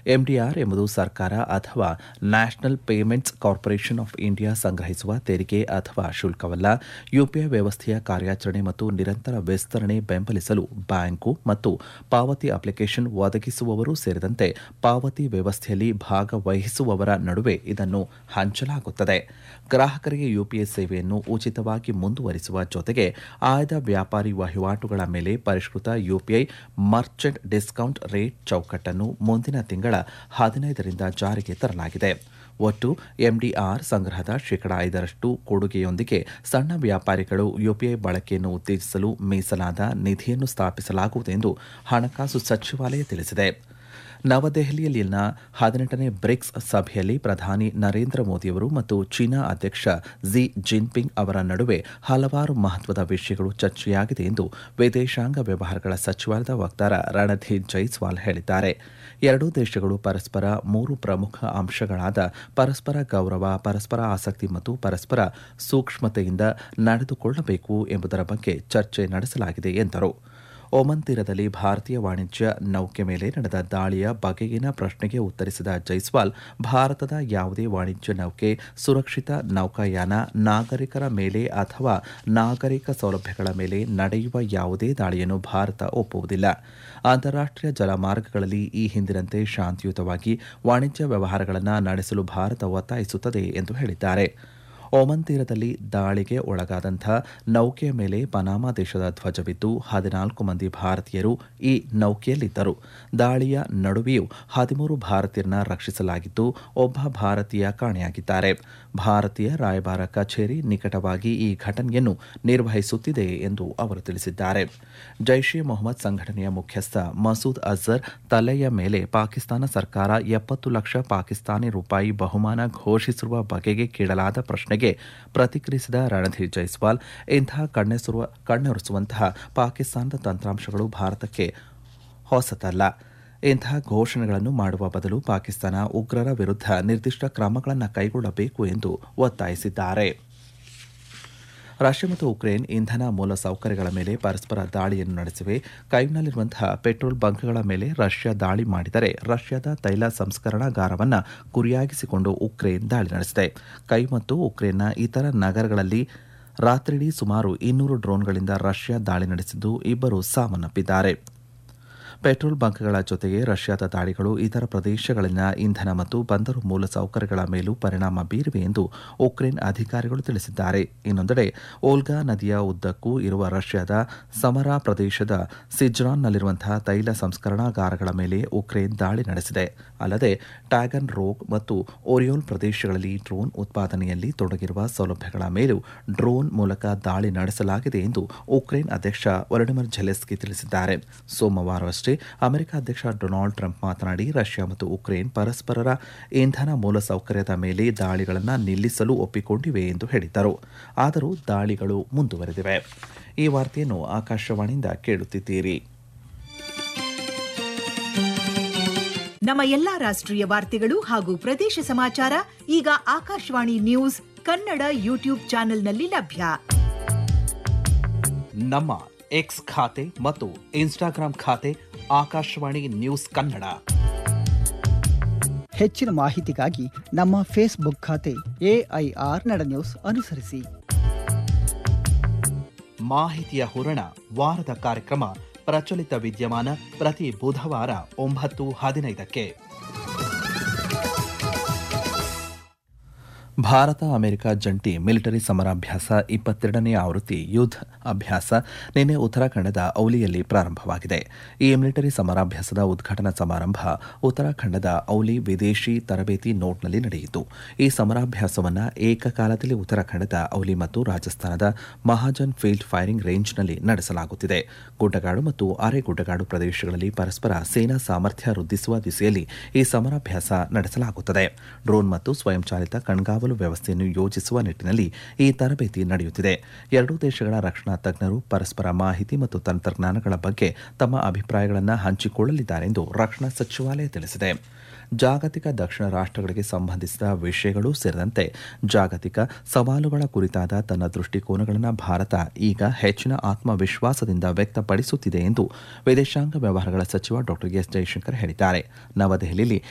MDR ಎಂಬುದು ಸರ್ಕಾರ ಅಥವಾ National Payments Corporation of India ಸಂಗ್ರಹಿಸುವ ತೆರಿಗೆ ಅಥವಾ ಶುಲ್ಕವಲ್ಲ ಯುಪಿಐ ವ್ಯವಸ್ಥೆಯ ಕಾರ್ಯಾಚರಣೆ ಮತ್ತು ನಿರಂತರ ವಿಸ್ತರಣೆ ಬೆಂಬಲಿಸಲು ಬ್ಯಾಂಕು ಮತ್ತು ಪಾವತಿ ಅಪ್ಲಿಕೇಶನ್ ಒದಗಿಸುವವರು ಸೇರಿದಂತೆ ಪಾವತಿ ವ್ಯವಸ್ಥೆಯಲ್ಲಿ ಭಾಗವಹಿಸುವವರ ನಡುವೆ ಇದನ್ನು ಹಂಚಲಾಗುತ್ತದೆ ಗ್ರಾಹಕರಿಗೆ ಯುಪಿಐ ಸೇವೆಯನ್ನು ಉಚಿತವಾಗಿ ಮುಂದುವರಿಸುವ ಜೊತೆಗೆ ಆಯ್ದ ವ್ಯಾಪಾರಿ ವಹಿವಾಟುಗಳ ಮೇಲೆ ಪರಿಷ್ಕೃತ ಯುಪಿಐ ಮರ್ಚೆಂಟ್ ಡಿಸ್ಕೌಂಟ್ ರೇಟ್ ಚೌಕಟ್ಟನ್ನು ಮುಂದಿನ ತಿಂಗಳ ಹದಿನೈದರಿಂದ ಜಾರಿಗೆ ತರಲಾಗಿದೆ ಒಟ್ಟು ಎಂಡಿಆರ್ ಸಂಗ್ರಹದ ಶೇಕಡಾ ಐದರಷ್ಟು ಕೊಡುಗೆಯೊಂದಿಗೆ ಸಣ್ಣ ವ್ಯಾಪಾರಿಗಳು ಯುಪಿಐ ಬಳಕೆಯನ್ನು ಉತ್ತೇಜಿಸಲು ಮೀಸಲಾದ ನಿಧಿಯನ್ನು ಸ್ಥಾಪಿಸಲಾಗುವುದು ಎಂದು ಹಣಕಾಸು ಸಚಿವಾಲಯ ತಿಳಿಸಿದೆ ನವದೆಹಲಿಯಲ್ಲಿನ ಹದಿನೆಂಟನೇ ಬ್ರಿಕ್ಸ್ ಸಭೆಯಲ್ಲಿ ಪ್ರಧಾನಿ ನರೇಂದ್ರ ಮೋದಿಯವರು ಮತ್ತು ಚೀನಾ ಅಧ್ಯಕ್ಷ ಝಿ ಜಿನ್ಪಿಂಗ್ ಅವರ ನಡುವೆ ಹಲವಾರು ಮಹತ್ವದ ವಿಷಯಗಳು ಚರ್ಚೆಯಾಗಿದೆ ಎಂದು ವಿದೇಶಾಂಗ ವ್ಯವಹಾರಗಳ ಸಚಿವಾಲಯದ ವಕ್ತಾರ ರಣಧೀರ್ ಜೈಸ್ವಾಲ್ ಹೇಳಿದ್ದಾರೆ ಎರಡೂ ದೇಶಗಳು ಪರಸ್ಪರ ಮೂರು ಪ್ರಮುಖ ಅಂಶಗಳಾದ ಪರಸ್ಪರ ಗೌರವ ಪರಸ್ಪರ ಆಸಕ್ತಿ ಮತ್ತು ಪರಸ್ಪರ ಸೂಕ್ಷ್ಮತೆಯಿಂದ ನಡೆದುಕೊಳ್ಳಬೇಕು ಎಂಬುದರ ಬಗ್ಗೆ ಚರ್ಚೆ ನಡೆಸಲಾಗಿದೆ ಎಂದರು ಒಮನ್ ತೀರದಲ್ಲಿ ಭಾರತೀಯ ವಾಣಿಜ್ಯ ನೌಕೆ ಮೇಲೆ ನಡೆದ ದಾಳಿಯ ಬಗೆಗಿನ ಪ್ರಶ್ನೆಗೆ ಉತ್ತರಿಸಿದ ಜೈಸ್ವಾಲ್ ಭಾರತದ ಯಾವುದೇ ವಾಣಿಜ್ಯ ನೌಕೆ ಸುರಕ್ಷಿತ ನೌಕಾಯಾನ ನಾಗರಿಕರ ಮೇಲೆ ಅಥವಾ ನಾಗರಿಕ ಸೌಲಭ್ಯಗಳ ಮೇಲೆ ನಡೆಯುವ ಯಾವುದೇ ದಾಳಿಯನ್ನು ಭಾರತ ಒಪ್ಪುವುದಿಲ್ಲ ಅಂತಾರಾಷ್ಟೀಯ ಜಲಮಾರ್ಗಗಳಲ್ಲಿ ಈ ಹಿಂದಿನಂತೆ ಶಾಂತಿಯುತವಾಗಿ ವಾಣಿಜ್ಯ ವ್ಯವಹಾರಗಳನ್ನು ನಡೆಸಲು ಭಾರತ ಒತ್ತಾಯಿಸುತ್ತದೆ ಎಂದು ಹೇಳಿದ್ದಾರೆ ಒಮನ್ ತೀರದಲ್ಲಿ ದಾಳಿಗೆ ಒಳಗಾದಂಥ ನೌಕೆಯ ಮೇಲೆ ಪನಾಮಾ ದೇಶದ ಧ್ವಜವಿದ್ದು ಹದಿನಾಲ್ಕು ಮಂದಿ ಭಾರತೀಯರು ಈ ನೌಕೆಯಲ್ಲಿದ್ದರು ದಾಳಿಯ ನಡುವೆಯೂ ಹದಿಮೂರು ಭಾರತೀಯರನ್ನ ರಕ್ಷಿಸಲಾಗಿದ್ದು ಒಬ್ಬ ಭಾರತೀಯ ಕಾಣೆಯಾಗಿದ್ದಾರೆ ಭಾರತೀಯ ರಾಯಭಾರ ಕಚೇರಿ ನಿಕಟವಾಗಿ ಈ ಘಟನೆಯನ್ನು ನಿರ್ವಹಿಸುತ್ತಿದೆ ಎಂದು ಅವರು ತಿಳಿಸಿದ್ದಾರೆ ಜೈಷ್ ಎ ಮೊಹಮ್ಮದ್ ಸಂಘಟನೆಯ ಮುಖ್ಯಸ್ಥ ಮಸೂದ್ ಅಜರ್ ತಲೆಯ ಮೇಲೆ ಪಾಕಿಸ್ತಾನ ಸರ್ಕಾರ ಎಪ್ಪತ್ತು ಲಕ್ಷ ಪಾಕಿಸ್ತಾನಿ ರೂಪಾಯಿ ಬಹುಮಾನ ಘೋಷಿಸಿರುವ ಬಗೆಗೆ ಕೇಳಲಾದ ಪ್ರಶ್ನೆಗೆ ಪ್ರತಿಕ್ರಿಯಿಸಿದ ರಣಧೀರ್ ಜೈಸ್ವಾಲ್ ಇಂತಹ ಕಣ್ಣೆಸುರುವ ಕಣ್ಣೊರೆಸುವಂತಹ ಪಾಕಿಸ್ತಾನದ ತಂತ್ರಾಂಶಗಳು ಭಾರತಕ್ಕೆ ಹೊಸತಲ್ಲ ಇಂತಹ ಘೋಷಣೆಗಳನ್ನು ಮಾಡುವ ಬದಲು ಪಾಕಿಸ್ತಾನ ಉಗ್ರರ ವಿರುದ್ಧ ನಿರ್ದಿಷ್ಟ ಕ್ರಮಗಳನ್ನು ಕೈಗೊಳ್ಳಬೇಕು ಎಂದು ಒತ್ತಾಯಿಸಿದ್ದಾರೆ ರಷ್ಯಾ ಮತ್ತು ಉಕ್ರೇನ್ ಇಂಧನ ಮೂಲಸೌಕರ್ಯಗಳ ಮೇಲೆ ಪರಸ್ಪರ ದಾಳಿಯನ್ನು ನಡೆಸಿವೆ ಕೈವ್ನಲ್ಲಿರುವಂತಹ ಪೆಟ್ರೋಲ್ ಬಂಕ್ಗಳ ಮೇಲೆ ರಷ್ಯಾ ದಾಳಿ ಮಾಡಿದರೆ ರಷ್ಯಾದ ತೈಲ ಸಂಸ್ಕರಣಾಗಾರವನ್ನು ಗುರಿಯಾಗಿಸಿಕೊಂಡು ಉಕ್ರೇನ್ ದಾಳಿ ನಡೆಸಿದೆ ಕೈ ಮತ್ತು ಉಕ್ರೇನ್ನ ಇತರ ನಗರಗಳಲ್ಲಿ ರಾತ್ರಿಡೀ ಸುಮಾರು ಇನ್ನೂರು ಡ್ರೋನ್ಗಳಿಂದ ರಷ್ಯಾ ದಾಳಿ ನಡೆಸಿದ್ದು ಇಬ್ಬರು ಸಾವನ್ನಪ್ಪಿದ್ದಾರೆ ಪೆಟ್ರೋಲ್ ಬಂಕ್ಗಳ ಜೊತೆಗೆ ರಷ್ಯಾದ ದಾಳಿಗಳು ಇತರ ಪ್ರದೇಶಗಳಲ್ಲಿನ ಇಂಧನ ಮತ್ತು ಬಂದರು ಮೂಲಸೌಕರ್ಯಗಳ ಮೇಲೂ ಪರಿಣಾಮ ಬೀರಿವೆ ಎಂದು ಉಕ್ರೇನ್ ಅಧಿಕಾರಿಗಳು ತಿಳಿಸಿದ್ದಾರೆ ಇನ್ನೊಂದೆಡೆ ಓಲ್ಗಾ ನದಿಯ ಉದ್ದಕ್ಕೂ ಇರುವ ರಷ್ಯಾದ ಸಮರಾ ಪ್ರದೇಶದ ಸಿಜ್ರಾನ್ನಲ್ಲಿರುವಂತಹ ತೈಲ ಸಂಸ್ಕರಣಾಗಾರಗಳ ಮೇಲೆ ಉಕ್ರೇನ್ ದಾಳಿ ನಡೆಸಿದೆ ಅಲ್ಲದೆ ಟ್ಯಾಗನ್ ರೋಗ್ ಮತ್ತು ಓರಿಯೋಲ್ ಪ್ರದೇಶಗಳಲ್ಲಿ ಡ್ರೋನ್ ಉತ್ಪಾದನೆಯಲ್ಲಿ ತೊಡಗಿರುವ ಸೌಲಭ್ಯಗಳ ಮೇಲೂ ಡ್ರೋನ್ ಮೂಲಕ ದಾಳಿ ನಡೆಸಲಾಗಿದೆ ಎಂದು ಉಕ್ರೇನ್ ಅಧ್ಯಕ್ಷ ವಲಡಿಮಿರ್ ಝೆಲೆಸ್ಕಿ ತಿಳಿಸಿದ್ದಾರೆ ಸೋಮವಾರವಷ್ಟೇ ಅಮೆರಿಕ ಅಧ್ಯಕ್ಷ ಡೊನಾಲ್ಡ್ ಟ್ರಂಪ್ ಮಾತನಾಡಿ ರಷ್ಯಾ ಮತ್ತು ಉಕ್ರೇನ್ ಪರಸ್ಪರರ ಇಂಧನ ಮೂಲಸೌಕರ್ಯದ ಮೇಲೆ ದಾಳಿಗಳನ್ನು ನಿಲ್ಲಿಸಲು ಒಪ್ಪಿಕೊಂಡಿವೆ ಎಂದು ಹೇಳಿದ್ದರು ಆದರೂ ದಾಳಿಗಳು ಮುಂದುವರೆದಿವೆ ಈ ವಾರ್ತೆಯನ್ನು ಆಕಾಶವಾಣಿಯಿಂದ ಕೇಳುತ್ತಿದ್ದೀರಿ ನಮ್ಮ ಎಲ್ಲಾ ರಾಷ್ಟ್ರೀಯ ವಾರ್ತೆಗಳು ಹಾಗೂ ಪ್ರದೇಶ ಸಮಾಚಾರ ಈಗ ಆಕಾಶವಾಣಿ ನ್ಯೂಸ್ ಕನ್ನಡ ಯೂಟ್ಯೂಬ್ ಚಾನೆಲ್ನಲ್ಲಿ ಲಭ್ಯ ನಮ್ಮ ಎಕ್ಸ್ ಖಾತೆ ಮತ್ತು ಇನ್ಸ್ಟಾಗ್ರಾಂ ಖಾತೆ ಆಕಾಶವಾಣಿ ನ್ಯೂಸ್ ಕನ್ನಡ ಹೆಚ್ಚಿನ ಮಾಹಿತಿಗಾಗಿ ನಮ್ಮ ಫೇಸ್ಬುಕ್ ಖಾತೆ ಎಐಆರ್ ನಡೆನ್ಯೂಸ್ ಅನುಸರಿಸಿ ಮಾಹಿತಿಯ ಹೂರಣ ವಾರದ ಕಾರ್ಯಕ್ರಮ ಪ್ರಚಲಿತ ವಿದ್ಯಮಾನ ಪ್ರತಿ ಬುಧವಾರ ಒಂಬತ್ತು ಹದಿನೈದಕ್ಕೆ ಭಾರತ ಅಮೆರಿಕ ಜಂಟಿ ಮಿಲಿಟರಿ ಸಮರಾಭ್ಯಾಸ ಇಪ್ಪತ್ತೆರಡನೇ ಆವೃತ್ತಿ ಯುದ್ಧ ಅಭ್ಯಾಸ ನಿನ್ನೆ ಉತ್ತರಾಖಂಡದ ಔಲಿಯಲ್ಲಿ ಪ್ರಾರಂಭವಾಗಿದೆ ಈ ಮಿಲಿಟರಿ ಸಮರಾಭ್ಯಾಸದ ಉದ್ಘಾಟನಾ ಸಮಾರಂಭ ಉತ್ತರಾಖಂಡದ ಔಲಿ ವಿದೇಶಿ ತರಬೇತಿ ನೋಟ್ನಲ್ಲಿ ನಡೆಯಿತು ಈ ಸಮರಾಭ್ಯಾಸವನ್ನು ಏಕಕಾಲದಲ್ಲಿ ಉತ್ತರಾಖಂಡದ ಔಲಿ ಮತ್ತು ರಾಜಸ್ಥಾನದ ಮಹಾಜನ್ ಫೀಲ್ಡ್ ಫೈರಿಂಗ್ ರೇಂಜ್ನಲ್ಲಿ ನಡೆಸಲಾಗುತ್ತಿದೆ ಗುಡ್ಡಗಾಡು ಮತ್ತು ಅರೆ ಗುಡ್ಡಗಾಡು ಪ್ರದೇಶಗಳಲ್ಲಿ ಪರಸ್ಪರ ಸೇನಾ ಸಾಮರ್ಥ್ಯ ವೃದ್ಧಿಸುವ ದಿಸೆಯಲ್ಲಿ ಈ ಸಮರಾಭ್ಯಾಸ ನಡೆಸಲಾಗುತ್ತದೆ ಡ್ರೋನ್ ಮತ್ತು ಸ್ವಯಂಚಾಲಿತ ಕಣ್ಗಾವಲು ವ್ಯವಸ್ಥೆಯನ್ನು ಯೋಜಿಸುವ ನಿಟ್ಟಿನಲ್ಲಿ ಈ ತರಬೇತಿ ನಡೆಯುತ್ತಿದೆ ಎರಡೂ ದೇಶಗಳ ರಕ್ಷಣಾ ತಜ್ಞರು ಪರಸ್ಪರ ಮಾಹಿತಿ ಮತ್ತು ತಂತ್ರಜ್ಞಾನಗಳ ಬಗ್ಗೆ ತಮ್ಮ ಅಭಿಪ್ರಾಯಗಳನ್ನು ಹಂಚಿಕೊಳ್ಳಲಿದ್ದಾರೆ ಎಂದು ರಕ್ಷಣಾ ಸಚಿವಾಲಯ ತಿಳಿಸಿದೆ ಜಾಗತಿಕ ದಕ್ಷಿಣ ರಾಷ್ಟ್ರಗಳಿಗೆ ಸಂಬಂಧಿಸಿದ ವಿಷಯಗಳು ಸೇರಿದಂತೆ ಜಾಗತಿಕ ಸವಾಲುಗಳ ಕುರಿತಾದ ತನ್ನ ದೃಷ್ಟಿಕೋನಗಳನ್ನು ಭಾರತ ಈಗ ಹೆಚ್ಚಿನ ಆತ್ಮವಿಶ್ವಾಸದಿಂದ ವ್ಯಕ್ತಪಡಿಸುತ್ತಿದೆ ಎಂದು ವಿದೇಶಾಂಗ ವ್ಯವಹಾರಗಳ ಸಚಿವ ಡಾ ಎಸ್ ಜೈಶಂಕರ್ ಹೇಳಿದ್ದಾರೆ ನವದೆಹಲಿಯಲ್ಲಿ